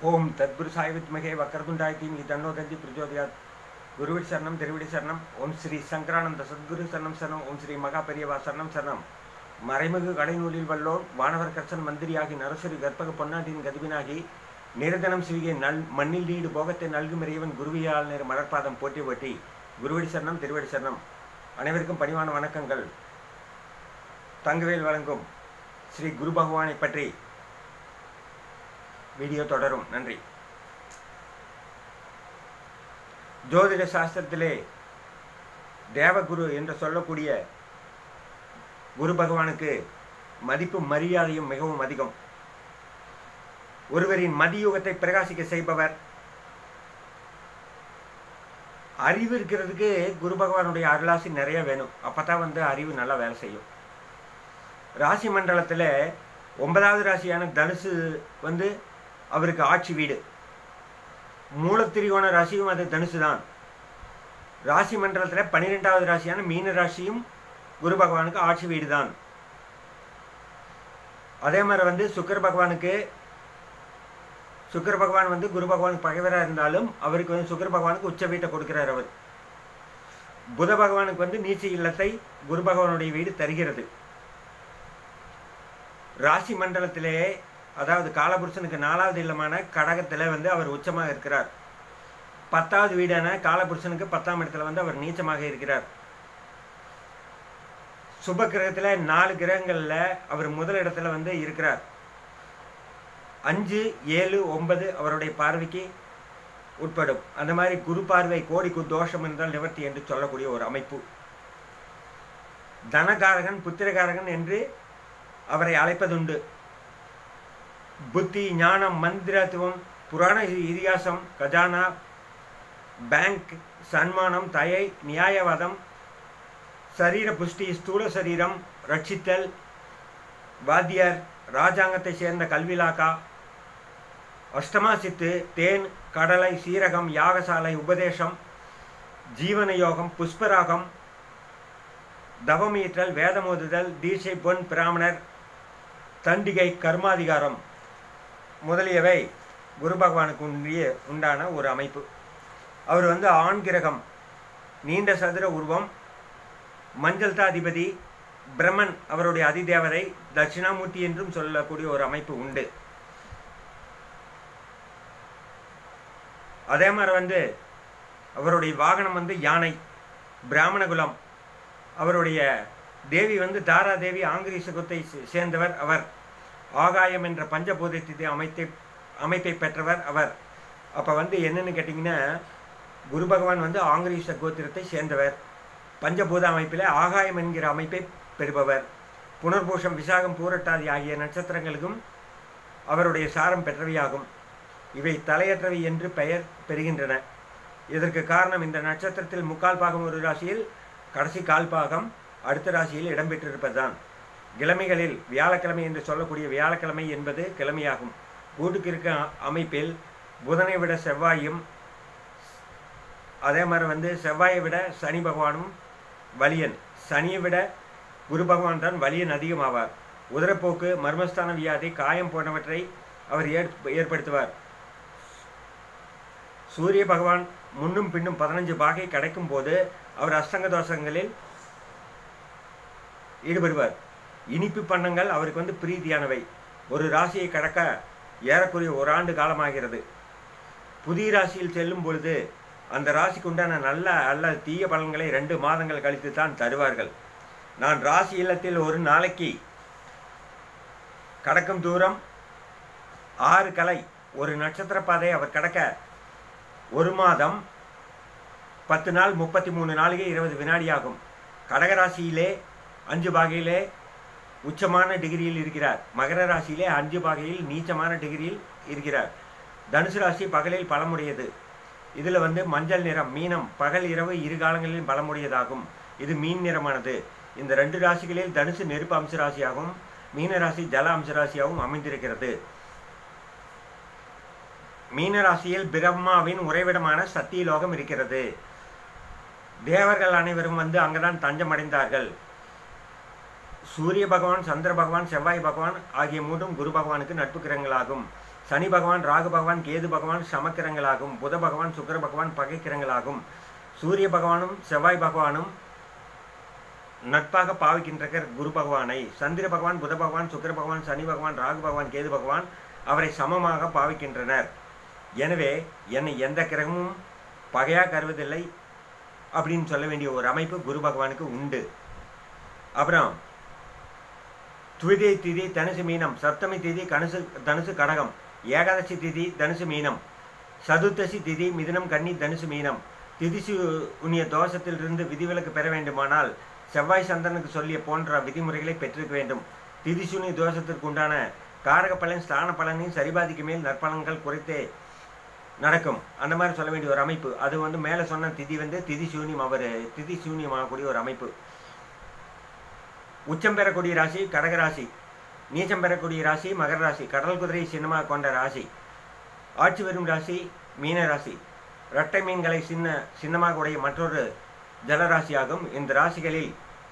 ஓம் தத்புருஷாய வித்மகே வக்கரதுண்டாய தீமி தன்னோ தந்தி பிரஜோதயாத் குருவிட் சரணம் திருவிடி சரணம் ஓம் ஸ்ரீ சங்கரானந்த சத்குரு சரணம் சரணம் ஓம் ஸ்ரீ மகா பெரியவா சரணம் சரணம் மறைமுகு கடைநூலில் வல்லோன் வானவர் கர்சன் மந்திரியாகி நரசரி கற்பக பொன்னாட்டின் கதிபினாகி நிரந்தனம் சிவிகை நல் மண்ணில் நீடு போகத்தை நல்கும் இறைவன் குருவியால் நேர் மலர்பாதம் போட்டி போட்டி குருவடி சரணம் திருவடி சரணம் அனைவருக்கும் பணிவான வணக்கங்கள் தங்கவேல் வழங்கும் ஸ்ரீ குரு பகவானை பற்றி வீடியோ தொடரும் நன்றி ஜோதிட சாஸ்திரத்திலே தேவகுரு என்று சொல்லக்கூடிய குரு பகவானுக்கு மதிப்பும் மரியாதையும் மிகவும் அதிகம் ஒருவரின் மதியுகத்தை பிரகாசிக்க செய்பவர் அறிவு இருக்கிறதுக்கு குரு பகவானுடைய அருளாசி நிறைய வேணும் அப்பதான் வந்து அறிவு நல்லா வேலை செய்யும் ராசி மண்டலத்தில் ஒன்பதாவது ராசியான தனுசு வந்து அவருக்கு ஆட்சி வீடு மூலத்திரிகோண ராசியும் அது தனுசு தான் ராசி மண்டலத்தில் பன்னிரெண்டாவது ராசியான மீன ராசியும் குரு பகவானுக்கு ஆட்சி வீடு தான் அதே மாதிரி வந்து சுக்கர பகவானுக்கு சுக்கர பகவான் வந்து குரு பகவானுக்கு பகைவராக இருந்தாலும் அவருக்கு வந்து சுக்கர பகவானுக்கு உச்ச வீட்டை கொடுக்கிறார் அவர் புத பகவானுக்கு வந்து நீச்ச இல்லத்தை குரு பகவானுடைய வீடு தருகிறது ராசி மண்டலத்திலே அதாவது காலபுருஷனுக்கு நாலாவது இல்லமான கடகத்தில் வந்து அவர் உச்சமாக இருக்கிறார் பத்தாவது வீடான காலபுருஷனுக்கு பத்தாம் இடத்துல வந்து அவர் நீச்சமாக இருக்கிறார் சுப கிரகத்தில் நாலு கிரகங்களில் அவர் முதல் இடத்துல வந்து இருக்கிறார் அஞ்சு ஏழு ஒன்பது அவருடைய பார்வைக்கு உட்படும் அந்த மாதிரி குரு பார்வை கோடிக்கு தோஷம் என்றால் நிவர்த்தி என்று சொல்லக்கூடிய ஒரு அமைப்பு தனகாரகன் புத்திரகாரகன் என்று அவரை அழைப்பதுண்டு புத்தி ஞானம் மந்திரத்துவம் புராண இதிகாசம் கஜானா பேங்க் சன்மானம் தயை நியாயவாதம் சரீர புஷ்டி ஸ்தூல சரீரம் ரட்சித்தல் வாத்தியார் ராஜாங்கத்தை சேர்ந்த கல்விலாக்கா அஷ்டமா சித்து தேன் கடலை சீரகம் யாகசாலை உபதேசம் ஜீவன யோகம் புஷ்பராகம் தவமீற்றல் வேதமோதுதல் தீட்சை பொன் பிராமணர் தண்டிகை கர்மாதிகாரம் முதலியவை குரு பகவானுக்கு உண்டிய உண்டான ஒரு அமைப்பு அவர் வந்து ஆண் கிரகம் நீண்ட சதுர உருவம் மஞ்சள் தாதிபதி பிரம்மன் அவருடைய அதிதேவரை தட்சிணாமூர்த்தி என்றும் சொல்லக்கூடிய ஒரு அமைப்பு உண்டு அதே மாதிரி வந்து அவருடைய வாகனம் வந்து யானை பிராமண குலம் அவருடைய தேவி வந்து தாராதேவி ஆங்கிரீசகுத்தை சேர்ந்தவர் அவர் ஆகாயம் என்ற பஞ்சபூதத்தை அமைத்தை அமைப்பை பெற்றவர் அவர் அப்போ வந்து என்னென்னு கேட்டிங்கன்னா குரு பகவான் வந்து ஆங்கிரீச கோத்திரத்தை சேர்ந்தவர் பஞ்சபூத அமைப்பில் ஆகாயம் என்கிற அமைப்பை பெறுபவர் புனர்பூஷம் விசாகம் பூரட்டாதி ஆகிய நட்சத்திரங்களுக்கும் அவருடைய சாரம் பெற்றவையாகும் இவை தலையற்றவை என்று பெயர் பெறுகின்றன இதற்கு காரணம் இந்த நட்சத்திரத்தில் முக்கால் பாகம் ஒரு ராசியில் கடைசி கால் பாகம் அடுத்த ராசியில் இடம்பெற்றிருப்பதுதான் கிழமைகளில் வியாழக்கிழமை என்று சொல்லக்கூடிய வியாழக்கிழமை என்பது கிழமையாகும் கூட்டுக்கு இருக்க அமைப்பில் புதனை விட செவ்வாயும் அதே மாதிரி வந்து செவ்வாயை விட சனி பகவானும் வலியன் சனியை விட குரு பகவான் தான் வலியன் அதிகமாவார் உதரப்போக்கு மர்மஸ்தான வியாதி காயம் போன்றவற்றை அவர் ஏற்படுத்துவார் சூரிய பகவான் முன்னும் பின்னும் பதினஞ்சு பாகை கிடைக்கும் போது அவர் அஷ்டங்க தோஷங்களில் ஈடுபடுவார் இனிப்பு பண்ணங்கள் அவருக்கு வந்து பிரீதியானவை ஒரு ராசியை கடக்க ஏறக்குறைய ஒரு ஆண்டு காலமாகிறது புதிய ராசியில் செல்லும் பொழுது அந்த ராசிக்கு உண்டான நல்ல அல்ல தீய பலன்களை ரெண்டு மாதங்கள் கழித்து தான் தருவார்கள் நான் ராசி இல்லத்தில் ஒரு நாளைக்கு கடக்கும் தூரம் ஆறு கலை ஒரு நட்சத்திர பாதை அவர் கடக்க ஒரு மாதம் பத்து நாள் முப்பத்தி மூணு நாளிகை இருபது வினாடி ஆகும் கடகராசியிலே அஞ்சு பாகையிலே உச்சமான டிகிரியில் இருக்கிறார் மகர ராசியிலே அஞ்சு பாகையில் நீச்சமான டிகிரியில் இருக்கிறார் தனுசு ராசி பகலில் பலமுடையது இதில் வந்து மஞ்சள் நிறம் மீனம் பகல் இரவு இரு காலங்களில் பலமுடையதாகும் இது மீன் நிறமானது இந்த ரெண்டு ராசிகளில் தனுசு நெருப்பு அம்ச ராசியாகவும் மீன ராசி ஜல அம்ச ராசியாகவும் அமைந்திருக்கிறது மீன ராசியில் பிரம்மாவின் உறைவிடமான சத்தியலோகம் இருக்கிறது தேவர்கள் அனைவரும் வந்து அங்குதான் தஞ்சம் அடைந்தார்கள் சூரிய பகவான் சந்திர பகவான் செவ்வாய் பகவான் ஆகிய மூன்றும் குரு பகவானுக்கு நட்பு கிரகங்களாகும் சனி பகவான் ராகு பகவான் கேது பகவான் சமக்கிரங்களாகும் புத பகவான் சுக்கிர பகவான் பகைக்கிரங்களாகும் சூரிய பகவானும் செவ்வாய் பகவானும் நட்பாக பாவிக்கின்ற குரு பகவானை சந்திர பகவான் புத பகவான் சுக்கிர பகவான் சனி பகவான் ராகு பகவான் கேது பகவான் அவரை சமமாக பாவிக்கின்றனர் எனவே என்னை எந்த கிரகமும் பகையாக கருவதில்லை அப்படின்னு சொல்ல வேண்டிய ஒரு அமைப்பு குரு பகவானுக்கு உண்டு அப்புறம் துவிதை திதி தனுசு மீனம் சப்தமி திதி கணுசு தனுசு கடகம் ஏகாதசி திதி தனுசு மீனம் சதுர்த்தசி திதி மிதுனம் கன்னி தனுசு மீனம் திதிசு உனிய தோஷத்திலிருந்து விதிவிலக்கு பெற வேண்டுமானால் செவ்வாய் சந்திரனுக்கு சொல்லிய போன்ற விதிமுறைகளை பெற்றிருக்க வேண்டும் திதிசூனிய தோஷத்திற்கு உண்டான காரக பலன் ஸ்தான பலனையும் சரிபாதிக்கு மேல் நற்பலன்கள் குறைத்தே நடக்கும் அந்த மாதிரி சொல்ல வேண்டிய ஒரு அமைப்பு அது வந்து மேலே சொன்ன திதி வந்து திதி சூன்யம் அவர் திதி சூன்யமாகக்கூடிய ஒரு அமைப்பு உச்சம் பெறக்கூடிய ராசி கடகராசி நீச்சம் பெறக்கூடிய ராசி மகர ராசி கடல் குதிரை சின்னமாக கொண்ட ராசி ஆட்சி வரும் ராசி மீன ராசி இரட்டை மீன்களை சின்ன சின்னமாக உடைய மற்றொரு ஜலராசியாகும் இந்த ராசிகளில்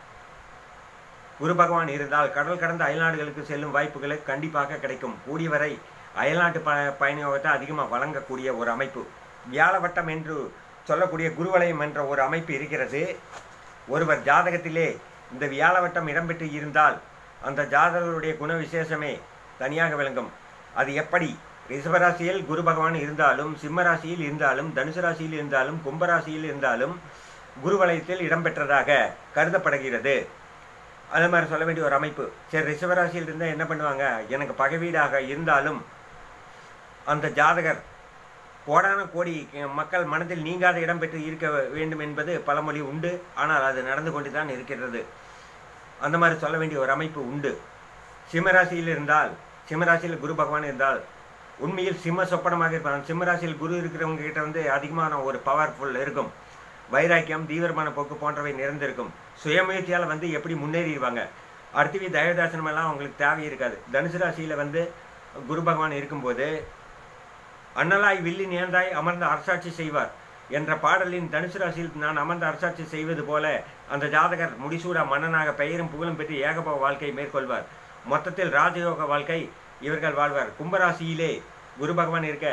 குரு பகவான் இருந்தால் கடல் கடந்த அயல்நாடுகளுக்கு செல்லும் வாய்ப்புகளை கண்டிப்பாக கிடைக்கும் கூடியவரை அயல்நாட்டு ப பயணியோகத்தை அதிகமாக வழங்கக்கூடிய ஒரு அமைப்பு வியாழவட்டம் என்று சொல்லக்கூடிய குருவலயம் என்ற ஒரு அமைப்பு இருக்கிறது ஒருவர் ஜாதகத்திலே இந்த வியாழவட்டம் இடம்பெற்று இருந்தால் அந்த ஜாதகருடைய குண விசேஷமே தனியாக விளங்கும் அது எப்படி ரிஷபராசியில் குரு பகவான் இருந்தாலும் சிம்ம ராசியில் இருந்தாலும் தனுசு ராசியில் இருந்தாலும் கும்பராசியில் இருந்தாலும் குருவலயத்தில் இடம்பெற்றதாக கருதப்படுகிறது அது மாதிரி சொல்ல வேண்டிய ஒரு அமைப்பு சரி ரிஷபராசியில் இருந்தால் என்ன பண்ணுவாங்க எனக்கு பகை வீடாக இருந்தாலும் அந்த ஜாதகர் கோடான கோடி மக்கள் மனதில் நீங்காத இடம் பெற்று இருக்க வேண்டும் என்பது பழமொழி உண்டு ஆனால் அது நடந்து கொண்டு தான் இருக்கிறது அந்த மாதிரி சொல்ல வேண்டிய ஒரு அமைப்பு உண்டு சிம்மராசியில் இருந்தால் சிம்மராசியில் குரு பகவான் இருந்தால் உண்மையில் சிம்ம சொப்பனமாக இருப்பாங்க சிம்மராசியில் குரு இருக்கிறவங்க கிட்ட வந்து அதிகமான ஒரு பவர்ஃபுல் இருக்கும் வைராக்கியம் தீவிரமான போக்கு போன்றவை நிறைந்திருக்கும் சுயமுயற்சியால் வந்து எப்படி முன்னேறிடுவாங்க அடுத்தவி தயவதாசனம் எல்லாம் அவங்களுக்கு தேவை இருக்காது தனுசு ராசியில் வந்து குரு பகவான் இருக்கும்போது அண்ணலாய் வில்லி நேர்ந்தாய் அமர்ந்து அரசாட்சி செய்வார் என்ற பாடலின் தனுசு ராசியில் நான் அமர்ந்து அரசாட்சி செய்வது போல அந்த ஜாதகர் முடிசூடா மன்னனாக பெயரும் புகழும் பெற்று ஏகபவ வாழ்க்கை மேற்கொள்வார் மொத்தத்தில் ராஜயோக வாழ்க்கை இவர்கள் வாழ்வார் கும்பராசியிலே குரு பகவான் இருக்க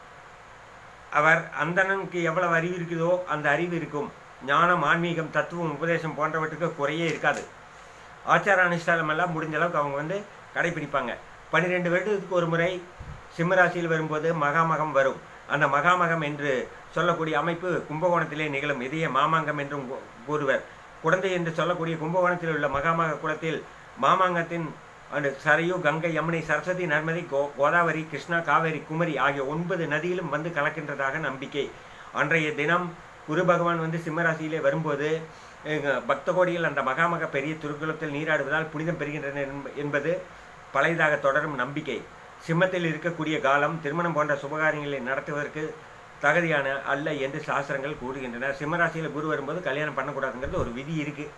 அவர் அந்தணனுக்கு எவ்வளவு அறிவு இருக்குதோ அந்த அறிவு இருக்கும் ஞானம் ஆன்மீகம் தத்துவம் உபதேசம் போன்றவற்றுக்கு குறையே இருக்காது ஆச்சார அனுஷ்டானம் எல்லாம் முடிஞ்ச அளவுக்கு அவங்க வந்து கடைபிடிப்பாங்க பன்னிரெண்டு வருடத்துக்கு ஒரு முறை சிம்மராசியில் வரும்போது மகாமகம் வரும் அந்த மகாமகம் என்று சொல்லக்கூடிய அமைப்பு கும்பகோணத்திலே நிகழும் இதையே மாமாங்கம் என்றும் கூறுவர் குழந்தை என்று சொல்லக்கூடிய கும்பகோணத்தில் உள்ள மகாமக குளத்தில் மாமாங்கத்தின் அந்த சரையு கங்கை யமுனை சரஸ்வதி நர்மதி கோ கோதாவரி கிருஷ்ணா காவேரி குமரி ஆகிய ஒன்பது நதியிலும் வந்து கலக்கின்றதாக நம்பிக்கை அன்றைய தினம் குரு பகவான் வந்து சிம்மராசியிலே வரும்போது பக்த கோடியில் அந்த மகாமக பெரிய திருக்குளத்தில் நீராடுவதால் புனிதம் பெறுகின்றன என்பது பழையதாக தொடரும் நம்பிக்கை சிம்மத்தில் இருக்கக்கூடிய காலம் திருமணம் போன்ற சுபகாரியங்களை நடத்துவதற்கு தகுதியான அல்ல என்று சாஸ்திரங்கள் கூறுகின்றன சிம்மராசியில் குரு வரும்போது கல்யாணம் பண்ணக்கூடாதுங்கிறது ஒரு விதி இருக்குது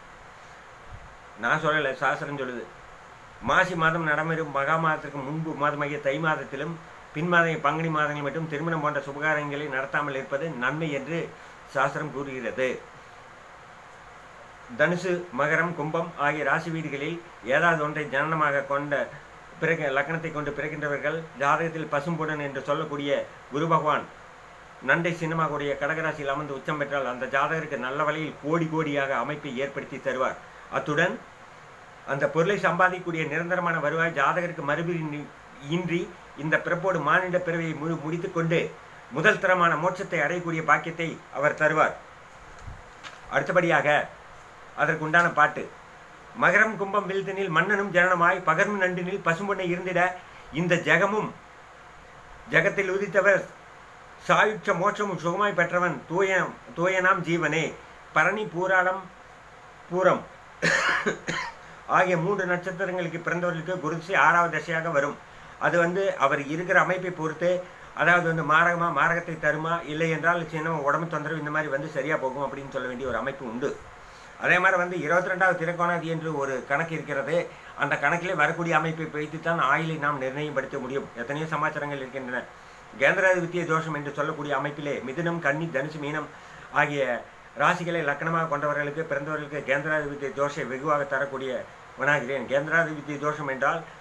நான் சொல்லலை சாஸ்திரம் சொல்லுது மாசி மாதம் நடைபெறும் மகா மாதத்திற்கு முன்பு மாதமாகிய தை மாதத்திலும் பின் மாத பங்குனி மாதங்கள் மட்டும் திருமணம் போன்ற சுபகாரியங்களை நடத்தாமல் இருப்பது நன்மை என்று சாஸ்திரம் கூறுகிறது தனுசு மகரம் கும்பம் ஆகிய ராசி வீடுகளில் ஏதாவது ஒன்றை ஜனனமாக கொண்ட பிறகு லக்னத்தை கொண்டு பிறக்கின்றவர்கள் ஜாதகத்தில் பசும்புடன் என்று சொல்லக்கூடிய குரு பகவான் நண்டை சின்னமாகக்கூடிய கடகராசியில் அமர்ந்து உச்சம் பெற்றால் அந்த ஜாதகருக்கு நல்ல வழியில் கோடி கோடியாக அமைப்பை ஏற்படுத்தி தருவார் அத்துடன் அந்த பொருளை சம்பாதிக்கக்கூடிய நிரந்தரமான வருவாய் ஜாதகருக்கு மறுபடி இன்றி இந்த பிறப்போடு மானிட பிறவியை முழு முடித்துக்கொண்டு முதல் தரமான மோட்சத்தை அடையக்கூடிய பாக்கியத்தை அவர் தருவார் அடுத்தபடியாக அதற்குண்டான பாட்டு மகரம் கும்பம் வில்தனில் மன்னனும் ஜனனமாய் பகர்மு நண்டினில் பசும்பொன்னை இருந்திட இந்த ஜெகமும் ஜெகத்தில் உதித்தவர் சாயுட்ச மோட்சமும் சுகமாய் பெற்றவன் தூய தூயனாம் ஜீவனே பரணி பூராடம் பூரம் ஆகிய மூன்று நட்சத்திரங்களுக்கு பிறந்தவர்களுக்கு குருசி ஆறாவது தசையாக வரும் அது வந்து அவர் இருக்கிற அமைப்பை பொறுத்து அதாவது வந்து மாரகமா மாரகத்தை தருமா இல்லை என்றால் சின்ன உடம்பு தொந்தரவு இந்த மாதிரி வந்து சரியாக போகும் அப்படின்னு சொல்ல வேண்டிய ஒரு அமைப்பு உண்டு அதே மாதிரி வந்து இருபத்தி ரெண்டாவது திரைக்கோணாதி என்று ஒரு கணக்கு இருக்கிறது அந்த கணக்கிலே வரக்கூடிய அமைப்பை வைத்து தான் ஆயிலை நாம் நிர்ணயப்படுத்த முடியும் எத்தனையோ சமாச்சாரங்கள் இருக்கின்றன கேந்திராதிபத்திய தோஷம் என்று சொல்லக்கூடிய அமைப்பிலே மிதுனம் கன்னி தனுசு மீனம் ஆகிய ராசிகளை லக்கணமாக கொண்டவர்களுக்கு பிறந்தவர்களுக்கு கேந்திராதிபத்திய தோஷை வெகுவாக தரக்கூடிய வினாகிறேன் கேந்திராதிபத்திய தோஷம் என்றால்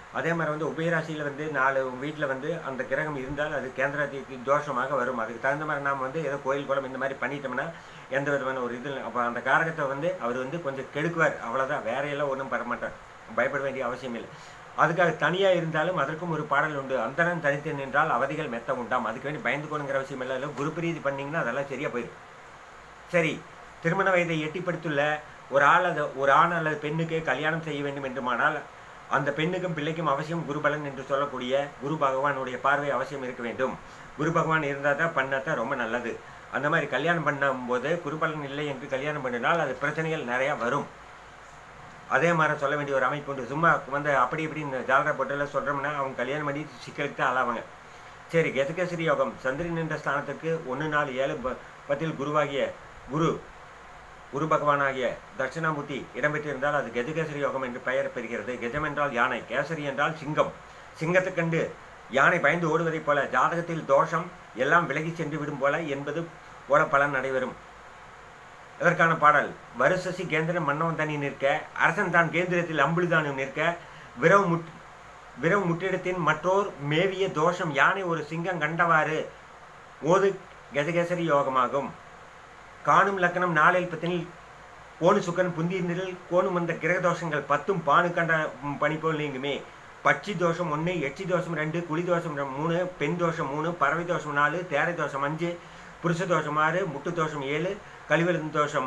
அதே மாதிரி வந்து உபயராசியில் வந்து நாலு வீட்டில் வந்து அந்த கிரகம் இருந்தால் அது கேந்திராதிக்கு தோஷமாக வரும் அதுக்கு தகுந்த மாதிரி நாம் வந்து ஏதோ கோயில் குளம் இந்த மாதிரி பண்ணிட்டோம்னா எந்த விதமான ஒரு இது அப்போ அந்த காரகத்தை வந்து அவர் வந்து கொஞ்சம் கெடுக்குவார் அவ்வளோதான் வேறையெல்லாம் ஒன்றும் பெற மாட்டார் பயப்பட வேண்டிய அவசியம் இல்லை அதுக்காக தனியாக இருந்தாலும் அதற்கும் ஒரு பாடல் உண்டு அந்தரன் தனித்து நின்றால் அவதிகள் மெத்த உண்டாம் அதுக்கு வேண்டி பயந்துக்கணுங்கிற அவசியம் இல்லை இல்லை குரு பிரீதி பண்ணிங்கன்னா அதெல்லாம் சரியாக போயிடும் சரி திருமண வயதை எட்டிப்படுத்துள்ள ஒரு ஆள் அது ஒரு ஆண் அல்லது பெண்ணுக்கு கல்யாணம் செய்ய வேண்டும் என்றுமானால் அந்த பெண்ணுக்கும் பிள்ளைக்கும் அவசியம் குருபலன் என்று சொல்லக்கூடிய குரு பகவானுடைய பார்வை அவசியம் இருக்க வேண்டும் குரு பகவான் இருந்தால் தான் பண்ணாதான் ரொம்ப நல்லது அந்த மாதிரி கல்யாணம் பண்ணும்போது குருபலன் இல்லை என்று கல்யாணம் பண்ணினால் அது பிரச்சனைகள் நிறையா வரும் அதே மாதிரி சொல்ல வேண்டிய ஒரு அமைப்பு உண்டு சும்மா வந்து அப்படி இப்படி இந்த ஜாலரா போட்டில் சொல்கிறோம்னா அவங்க கல்யாணம் பண்ணி சிக்கலுக்கு தான் ஆளாவாங்க சரி கெதகேசரி யோகம் சந்திரன் என்ற ஸ்தானத்துக்கு ஒன்று நாலு ஏழு ப பத்தில் குருவாகிய குரு குரு பகவானாகிய தட்சிணாமூர்த்தி இடம்பெற்றிருந்தால் அது கெதுகேசரி யோகம் என்று பெயர் பெறுகிறது கெஜம் என்றால் யானை கேசரி என்றால் சிங்கம் சிங்கத்தைக் கண்டு யானை பயந்து ஓடுவதைப் போல ஜாதகத்தில் தோஷம் எல்லாம் விலகி சென்று விடும் போல என்பது போல பலன் நடைபெறும் இதற்கான பாடல் வருசசி கேந்திரம் மன்னவன் தனி நிற்க அரசன் தான் கேந்திரத்தில் அம்புலிதானும் நிற்க விரவு முட் விரவு முற்றிடத்தின் மற்றோர் மேவிய தோஷம் யானை ஒரு சிங்கம் கண்டவாறு ஓது கஜகேசரி யோகமாகும் காணும் லக்கணம் நாளில் பத்தினில் கோணு சுக்கன் புந்தியில் கோணும் வந்த கிரக தோஷங்கள் பத்தும் பானு கண்ட பனி போல் நீங்குமே பட்சி தோஷம் ஒன்று எச்சி தோஷம் ரெண்டு குழி தோஷம் ரெ- மூணு பெண் தோஷம் மூணு பறவை தோஷம் நாலு தேரை தோஷம் அஞ்சு புருஷ தோஷம் ஆறு முட்டு தோஷம் ஏழு கழிவெழுந்து தோஷம்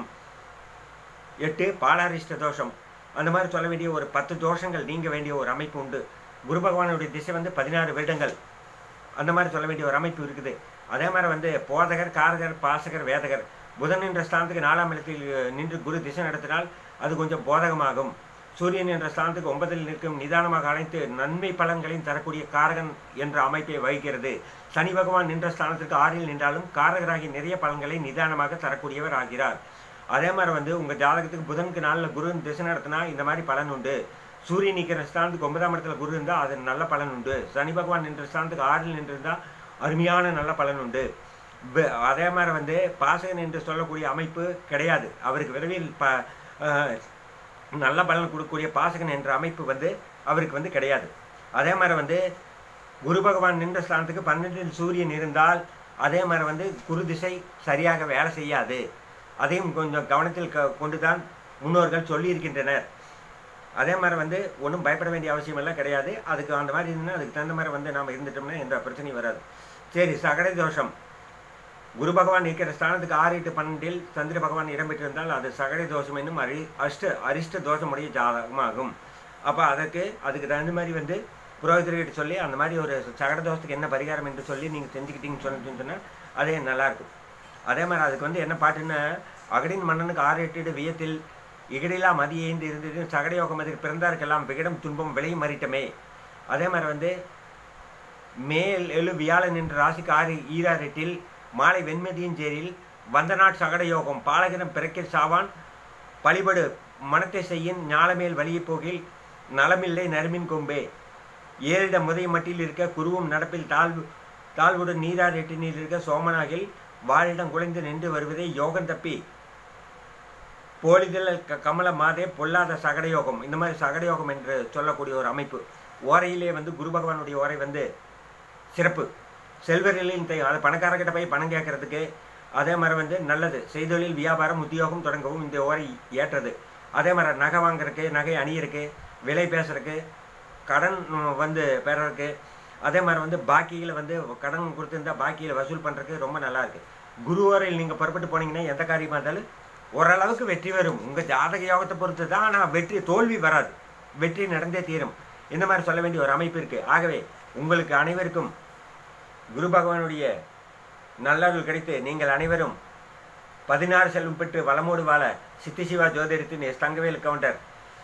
எட்டு பாலாரிஷ்ட தோஷம் அந்த மாதிரி சொல்ல வேண்டிய ஒரு பத்து தோஷங்கள் நீங்க வேண்டிய ஒரு அமைப்பு உண்டு குரு பகவானுடைய திசை வந்து பதினாறு வருடங்கள் அந்த மாதிரி சொல்ல வேண்டிய ஒரு அமைப்பு இருக்குது அதே மாதிரி வந்து போதகர் காரகர் பாசகர் வேதகர் புதன் என்ற ஸ்தானத்துக்கு நாலாம் இடத்தில் நின்று குரு திசை நடத்தினால் அது கொஞ்சம் போதகமாகும் சூரியன் என்ற ஸ்தானத்துக்கு ஒன்பதில் நிற்கும் நிதானமாக அனைத்து நன்மை பலன்களையும் தரக்கூடிய காரகன் என்ற அமைப்பை வகிக்கிறது சனி பகவான் நின்ற ஸ்தானத்திற்கு ஆறில் நின்றாலும் காரகராகி நிறைய பலன்களை நிதானமாக தரக்கூடியவர் ஆகிறார் அதே மாதிரி வந்து உங்கள் ஜாதகத்துக்கு புதனுக்கு நாளில் குரு திசை நடத்தினா இந்த மாதிரி பலன் உண்டு சூரியன் நிற்கிற ஸ்தானத்துக்கு ஒன்பதாம் இடத்துல குரு இருந்தால் அது நல்ல பலன் உண்டு சனி பகவான் நின்ற ஸ்தானத்துக்கு ஆறில் நின்றிருந்தால் அருமையான நல்ல பலன் உண்டு வ- அதே மாதிரி வந்து பாசகன் என்று சொல்லக்கூடிய அமைப்பு கிடையாது அவருக்கு விரைவில் ப அஹ், நல்ல பலன் கொடுக்கக்கூடிய பாசகன் என்ற அமைப்பு வந்து அவருக்கு வந்து கிடையாது அதே மாதிரி வந்து குரு பகவான் நின்ற ஸ்தானத்துக்கு பன்னெண்டில் சூரியன் இருந்தால் அதே மாதிரி வந்து குரு திசை சரியாக வேலை செய்யாது அதையும் கொஞ்சம் கவனத்தில் க கொண்டு தான் முன்னோர்கள் சொல்லியிருக்கின்றனர் அதே மாதிரி வந்து ஒன்றும் பயப்பட வேண்டிய அவசியம் எல்லாம் கிடையாது அதுக்கு அந்த மாதிரி இருந்துன்னா அதுக்கு தகுந்த மாதிரி வந்து நாம் இருந்துட்டோம்னா எந்த பிரச்சனையும் வராது சரி சகட தோஷம் குரு பகவான் இருக்கிற ஸ்தானத்துக்கு ஆறு எட்டு பன்னெண்டில் சந்திர பகவான் இடம்பெற்றிருந்தால் அது சகடை தோஷம் என்னும் அரி அஷ்ட அரிஷ்ட தோஷமுடைய ஜாதகமாகும் அப்போ அதற்கு அதுக்கு தகுந்த மாதிரி வந்து புரோகிதர்கிட்ட சொல்லி அந்த மாதிரி ஒரு சகட தோஷத்துக்கு என்ன பரிகாரம் என்று சொல்லி நீங்கள் செஞ்சுக்கிட்டீங்கன்னு சொல்லிட்டு சொன்னால் அதே நல்லாயிருக்கும் அதே மாதிரி அதுக்கு வந்து என்ன பாட்டுன்னா அகடின் மன்னனுக்கு ஆறு எட்டு வியத்தில் இகடிலா மதியேந்து இருந்தது சகடயோகம் அதில் பிறந்தாருக்கெல்லாம் விகடம் துன்பம் விலை மறிட்டமே அதே மாதிரி வந்து மேல் எழு வியாழன் என்ற ராசிக்கு ஆறு ஈரார் எட்டில் மாலை வெண்மதியின் சேரில் வந்தநாட் சகட யோகம் பாலகனம் பிறக்கில் சாவான் பழிபடு மனத்தை செய்யின் ஞாலமேல் வலியப் போகில் நலமில்லை நறுமின் கொம்பே ஏழிட முதை மட்டில் இருக்க குருவும் நடப்பில் தாழ்வு தாழ்வுடன் நீரார் எட்டினில் இருக்க சோமனாகில் வாழிடம் குலைந்து நின்று வருவதே யோகம் தப்பி போலிதழ் க கமல மாதே பொல்லாத சகடயோகம் இந்த மாதிரி சகடயோகம் என்று சொல்லக்கூடிய ஒரு அமைப்பு ஓரையிலே வந்து குரு பகவானுடைய ஓரை வந்து சிறப்பு செல்வர்களின் தை அது பணக்காரர்கிட்ட போய் பணம் கேட்கறதுக்கு அதே மாதிரி வந்து நல்லது செய்தொழில் வியாபாரம் உத்தியோகம் தொடங்கவும் இந்த ஓரை ஏற்றது அதே மாதிரி நகை வாங்குறதுக்கு நகை அணியறதுக்கு விலை பேசுறதுக்கு கடன் ம், வந்து பெறறதுக்கு அதே மாதிரி வந்து பாக்கியில் வந்து கடன் கொடுத்துருந்தா பாக்கியில் வசூல் பண்ணுறதுக்கு ரொம்ப நல்லா இருக்கு குரு ஓரையில் நீங்கள் புறப்பட்டு போனீங்கன்னா எந்த காரியமாக இருந்தாலும் ஓரளவுக்கு வெற்றி வரும் உங்கள் ஜாதக யோகத்தை பொறுத்து தான் ஆனால் வெற்றி தோல்வி வராது வெற்றி நடந்தே தீரும் இந்த மாதிரி சொல்ல வேண்டிய ஒரு அமைப்பு இருக்குது ஆகவே உங்களுக்கு அனைவருக்கும் குரு பகவானுடைய நல்லருள் கிடைத்து நீங்கள் அனைவரும் பதினாறு செல்வம் பெற்று வளமோடு வாழ சித்தி சிவா ஜோதிடத்தின் எஸ் தங்கவேல் கவுண்டர்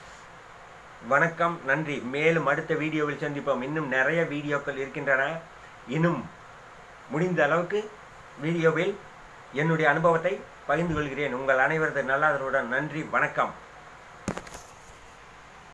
வணக்கம் நன்றி மேலும் அடுத்த வீடியோவில் சந்திப்போம் இன்னும் நிறைய வீடியோக்கள் இருக்கின்றன இன்னும் முடிந்த அளவுக்கு வீடியோவில் என்னுடைய அனுபவத்தை பகிர்ந்து கொள்கிறேன் உங்கள் அனைவரது நல்லாதருடன் நன்றி வணக்கம்